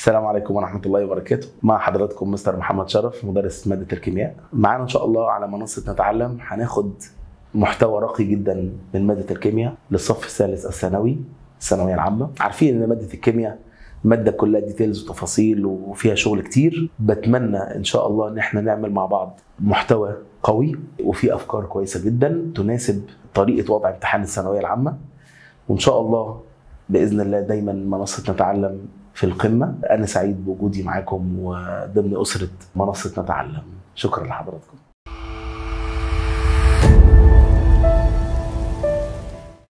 السلام عليكم ورحمة الله وبركاته مع حضراتكم مستر محمد شرف مدرس مادة الكيمياء معانا إن شاء الله على منصة نتعلم هناخد محتوى راقي جدا من مادة الكيمياء للصف الثالث الثانوي الثانوية العامة عارفين إن مادة الكيمياء مادة كلها ديتيلز وتفاصيل وفيها شغل كتير بتمنى إن شاء الله إن احنا نعمل مع بعض محتوى قوي وفيه أفكار كويسة جدا تناسب طريقة وضع امتحان الثانوية العامة وإن شاء الله باذن الله دايما منصه نتعلم في القمه انا سعيد بوجودي معاكم وضمن اسره منصه نتعلم شكرا لحضراتكم